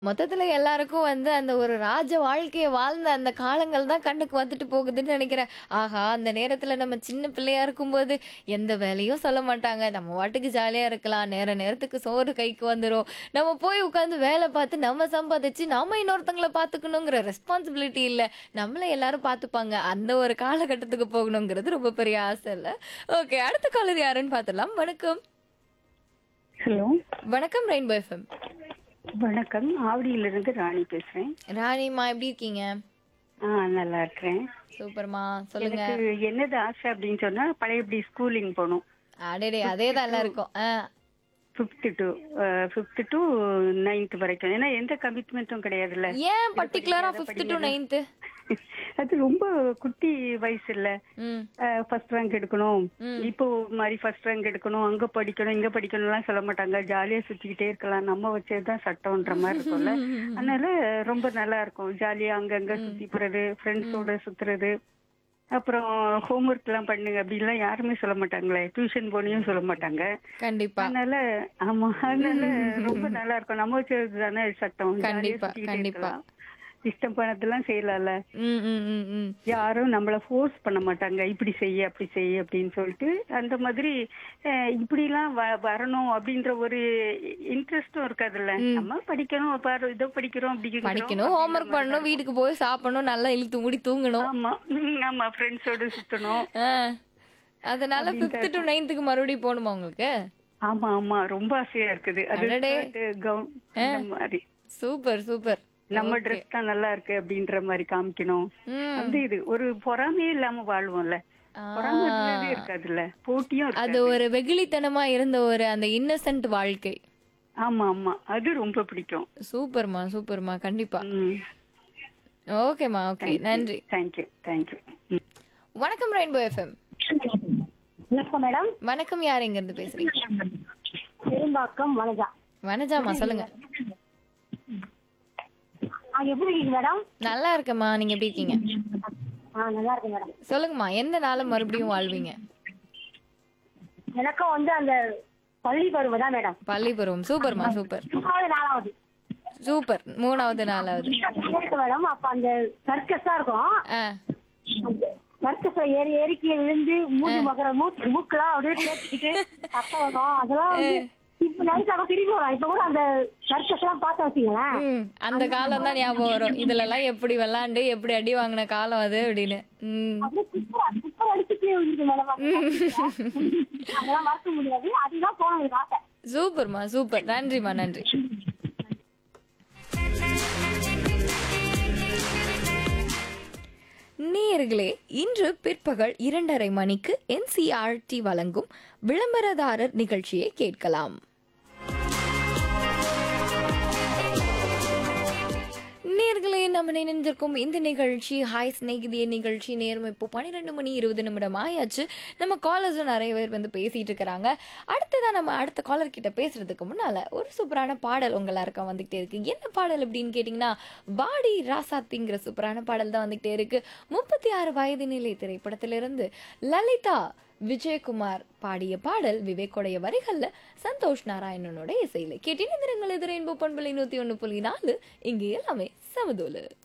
மொத்தத்துல எல்லாருக்கும் வந்து அந்த ஒரு ராஜ வாழ்க்கைய வாழ்ந்த அந்த காலங்கள் தான் கண்ணுக்கு வந்துட்டு போகுதுன்னு நினைக்கிறேன். ஆஹா! அந்த நேரத்துல நம்ம சின்ன பிள்ளையா இருக்கும்போது எந்த வேலையும் சொல்ல மாட்டாங்க. நம்ம பாட்டுக்கு ஜாலியா இருக்கலாம். நேர நேரத்துக்கு சோறு கைக்கு வந்துரும். நம்ம போய் உட்காந்து வேலை பார்த்து நம்ம சம்பாதிச்சு நாம இன்னொருத்தங்கள பார்த்துக்கணுங்கிற ரெஸ்பான்சிபிலிட்டி இல்ல. நம்மள எல்லாரும் பார்த்துப்பாங்க. அந்த ஒரு காலகட்டத்துக்கு போகணுங்கிறது ரொம்ப பெரிய ஆசை இல்ல. ஓகே அடுத்த காலர் யாருன்னு பார்த்துடலாம். வணக்கம். ஹலோ வணக்கம் ரெயின்போ எஃப்எம். வணக்கம் ஆவடியிலிருந்து ராணி பேசுறேன் ராணிம்மா எப்படி இருக்கீங்க? ஆ நல்லா இருக்கிறேன் சூப்பர்மா சொல்லுங்க. எனக்கு என்னது ஆசை அப்படின்னு சொன்னா பழையபடி ஸ்கூலிங் போகணும் அடடே அதேதான் எல்லாருக்கும். ஆ. Fifth to fifth to ninth வரைக்கும் ஏன்னா எந்த கமிட்மெண்ட்டும் கிடையாதுல்ல ஏன் பர்టిక్యులரா 5th டு 9th? அது ரொம்ப குட்டி வயசு இல்ல ம். ஃபர்ஸ்ட் ரேங்க் எடுக்கணும் ம். இப்போ மாதிரி ஃபர்ஸ்ட் ரேங்க் எடுக்கணும் அங்க படிக்கணும் இங்க படிக்கணும்லாம் சொல்ல மாட்டாங்க ஜாலியா சுத்திக்கிட்டே இருக்கலாம் நம்ம வச்சதுதான் சட்டம்ன்ற மாதிரி இருக்கும்ல அதனால ரொம்ப நல்லா இருக்கும் ஜாலியா அங்கங்க சுத்தி போறது ஃப்ரெண்ட்ஸோட சுத்துறது அப்புறம் ஹோம்ஒர்க் எல்லாம் பண்ணுங்க அப்படிலாம் யாருமே சொல்ல மாட்டாங்களே டியூஷன் போனியும் சொல்ல மாட்டாங்க கண்டிப்பா. அதனால ஆமா அதனால ரொம்ப நல்லா இருக்கும் நம்ம வச்சது தானே சட்டம் ஜாலியா கண்டிப்பா, சுத்திக்கிட்டே கண்டிப்பா. இருக்கலாம். இஷ்டம் பண்ணதெல்லாம் செய்யலாம்ல ம் ம் ம் ம். யாரும் நம்மள ஃபோர்ஸ் பண்ண மாட்டாங்க இப்படி செய்ய அப்படி செய்ய அப்படின்னு சொல்லிட்டு அந்த மாதிரி அஹ், இப்படிலாம் வ- வரணும் அப்படின்ற ஒரு இன்ட்ரெஸ்டும் இருக்காதுல்ல நம்ம படிக்கணும் பாரு இதோ படிக்கிறோம் அப்படி படிக்கணும், ஹோம்வொர்க் பண்ணணும், வீட்டுக்கு போய் சாப்பிடணும், நல்லா இழுத்து மூடி தூங்கணும். ஆமா உம், ஆமா ஃப்ரெண்ட்ஸோட சுத்தணும் ஆ. அதனால 5th டு 9th மறுபடியும் போகணுமா உங்களுக்கு? ஆமா ஆமா ரொம்ப ஆசையா இருக்குது அது அடடே. கவுன் இந்த மாதிரி சூப்பர் சூப்பர். நம்ம ட்ரெஸ் தான் நல்லா இருக்கு அப்படின்ற மாதிரி காமிக்கணும் ம். அந்த இது ஒரு பொறாமையே இல்லாம வாழ்வோம்ல ஆ. பொறாமன்றதே இருக்காதுல்ல போட்டியும் அது இருக்காது ஒரு வெகுளித்தனமா இருந்த ஒரு அந்த இன்னசென்ட் வாழ்க்கை. ஆமா ஆமா அது ரொம்ப பிடிக்கும் சூப்பர்மா சூப்பர்மா கண்டிப்பா. ம் ஓகேமா ஓகே நன்றி. தேங்க்யூ தேங்க்யூ வணக்கம் ரெயின்போ எஃப்எம். வணக்கம் மேடம் வணக்கம் யார் எங்க இருந்து பேசுறீங்க? பெரும்பாக்கம் வனஜா வனஜாமா சொல்லுங்க. ஆ எப்படி இருக்கீங்க மேடம் நல்லா இருக்கேம்மா நீங்க எப்படி இருக்கீங்க? ஆ நல்லா இருக்கேன் மேடம் சொல்லுங்கம்மா எந்த நாளை மறுபடியும் வாழ்வீங்க? எனக்கும் வந்து அந்த பள்ளி பருவம் தான் மேடம் பள்ளி பருவம் சூப்பர்மா சூப்பர் மூணாவது நாலாவது சூப்பர் மூணாவது நாலாவது இருக்கு மேடம் அப்ப அந்த சர்க்கஸா இருக்கும் ஆ சர்க்கஸ்ல ஏறி ஏறி கீழே விழுந்து மூச்சு மகர மூச்சு மூக்கெல்லாம் அப்படியே தேய்ச்சிக்கிட்டு சத்தம் வரும் அதெல்லாம் வந்து இப்ப நைட்டாக திரும்பி வரும் இப்ப கூட அந்த சர்க்கஸ் எல்லாம் பார்த்து வச்சுங்களேன் ம் அந்த காலம் தான் ஞாபகம் வரும் இதுல எல்லாம் எப்படி விளாண்டு எப்படி அடி வாங்கின காலம் அது அப்படின்னு ம் அப்படியே குப்பர் குப்பர் அடிச்சுட்டே விழுந்து மேடம் அதெல்லாம் மறக்க முடியாது அதுதான் போனது எனக்கு ஆசை சூப்பர்மா சூப்பர் நன்றிம்மா நன்றி நேயர்களே இன்று பிற்பகல் இரண்டரை மணிக்கு என்சிஆர்டி வழங்கும் விளம்பரதாரர் நிகழ்ச்சியை கேட்கலாம் நேர்களே நம்ம நினைஞ்சிருக்கும் இந்த நிகழ்ச்சி ஹாய் ஸ்நேகிதிய நிகழ்ச்சி நேரம் இப்போ பன்னிரெண்டு மணி இருபது நிமிடம் ஆயாச்சு நம்ம காலர்ஸும் நிறைய பேர் வந்து பேசிட்டு இருக்கிறாங்க அடுத்ததான் நம்ம அடுத்த காலர் கிட்ட பேசுறதுக்கு முன்னால ஒரு சூப்பரான பாடல் உங்க எல்லாருக்கும் வந்துகிட்டே இருக்கு என்ன பாடல் அப்படின்னு கேட்டிங்கன்னா வாடி ராசாத்திங்கிற சூப்பரான பாடல் தான் வந்துகிட்டே இருக்கு முப்பத்தி ஆறு வயது நிலை திரைப்படத்திலிருந்து லலிதா விஜயகுமார் பாடிய பாடல் விவேக்குடைய வரிகள்ல சந்தோஷ் நாராயணனோட இசையில கேட்டின தினங்கள் எதிர இன்பு பண்பலை நூத்தி ஒண்ணு புள்ளி நாலு இங்கே எல்லாமே சமதோலு